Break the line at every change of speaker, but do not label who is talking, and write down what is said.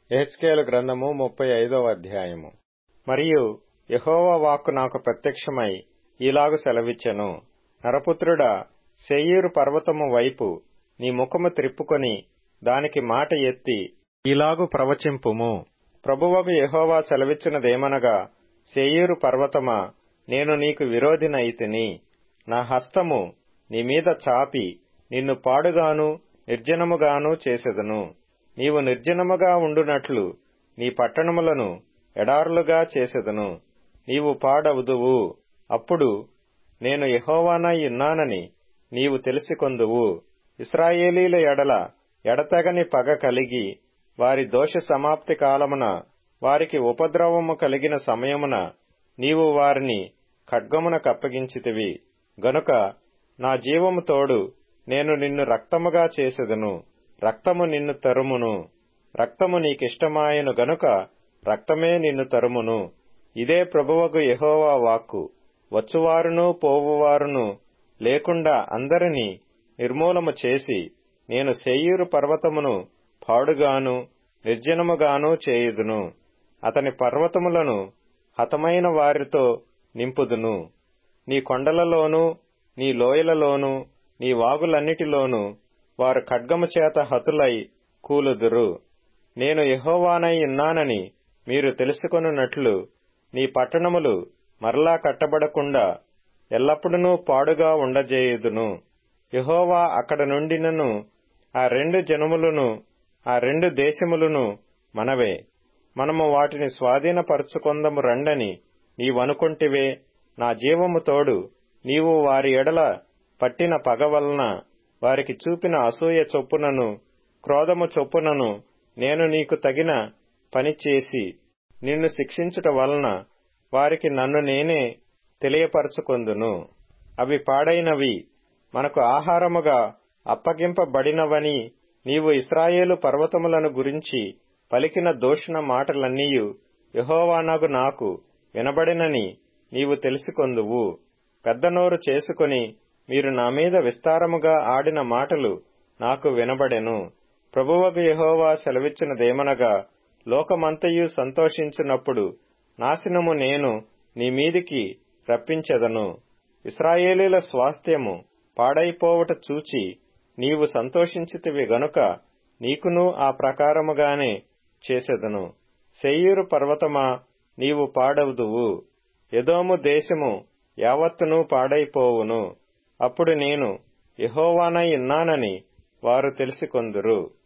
ఎహెచ్కేలు గ్రంథము ముప్పై ఐదవ అధ్యాయము మరియు యెహోవా వాక్కు నాకు ప్రత్యక్షమై ఈలాగు సెలవిచ్చెను నరపుత్రుడా శేయీరు పర్వతము వైపు నీ ముఖము త్రిప్పుకొని దానికి మాట ఎత్తి ఈలాగు ప్రవచింపుము ప్రభువగు యెహోవా సెలవిచ్చినదేమనగా శేయీరు పర్వతమా నేను నీకు విరోధినైతిని నా హస్తము నీ మీద చాపి నిన్ను పాడుగాను నిర్జనముగాను చేసెదను నీవు నిర్జనముగా ఉండునట్లు నీ పట్టణములను ఎడారులుగా చేసెదను నీవు పాడవుదువు అప్పుడు నేను యెహోవానై ఉన్నానని నీవు తెలిసికొందువు ఇస్రాయేలీల ఎడల ఎడతెగని పగ కలిగి వారి దోష సమాప్తి కాలమున వారికి ఉపద్రవము కలిగిన సమయమున నీవు వారిని ఖడ్గమున కప్పగించితివి గనుక నా జీవము తోడు నేను నిన్ను రక్తముగా చేసెదను రక్తము నిన్ను తరుమును రక్తము నీకిష్టమాయను గనుక రక్తమే నిన్ను తరుమును ఇదే ప్రభువగు యెహోవా వాక్కు వచ్చువారును పోవువారును లేకుండా అందరినీ నిర్మూలము చేసి నేను శేయీరు పర్వతమును పాడుగాను నిర్జనముగాను చేయుదును అతని పర్వతములను హతమైన వారితో నింపుదును నీ కొండలలోనూ నీ లోయలలోనూ నీ వాగులన్నిటిలోనూ వారు ఖడ్గము చేత హతులై కూలుదురు నేను యెహోవానై ఉన్నానని మీరు తెలుసుకొనున్నట్లు నీ పట్టణములు మరలా కట్టబడకుండా ఎల్లప్పుడూ పాడుగా ఉండజేయుదును యెహోవా అక్కడ నుండినను ఆ రెండు జనములను ఆ రెండు దేశములను మనవే మనము వాటిని స్వాధీనపరుచుకొందము రండని నీవనుకొంటివే నా జీవము తోడు నీవు వారి ఎడల పట్టిన పగ వలన వారికి చూపిన అసూయ చొప్పునను క్రోధము చొప్పునను నేను నీకు తగిన పని చేసి నిన్ను శిక్షించుట వలన వారికి నన్ను నేనే తెలియపరచుకొందును అవి పాడైనవి మనకు ఆహారముగా అప్పగింపబడినవని నీవు ఇస్రాయేలు పర్వతములను గురించి పలికిన దూషణ మాటలన్నీయు యహోవానగు నాకు వినబడినని నీవు తెలుసుకొందువు పెద్ద నోరు చేసుకుని మీరు నా మీద విస్తారముగా ఆడిన మాటలు నాకు వినబడెను ప్రభువగు యహోవా సెలవిచ్చినదేమనగా లోకమంతయు సంతోషించున్నప్పుడు నాశనము నేను నీ మీదికి రప్పించెదను ఇస్రాయేలీల స్వాస్థ్యము పాడైపోవట చూచి నీవు సంతోషించితివి గనుక నీకును ఆ ప్రకారముగానే చేసెదను శెయ్యూరు పర్వతమా నీవు పాడవుదువు ఎదోము దేశము యావత్తును పాడైపోవును అప్పుడు నేను యహోవానై ఉన్నానని వారు తెలిసికొందురు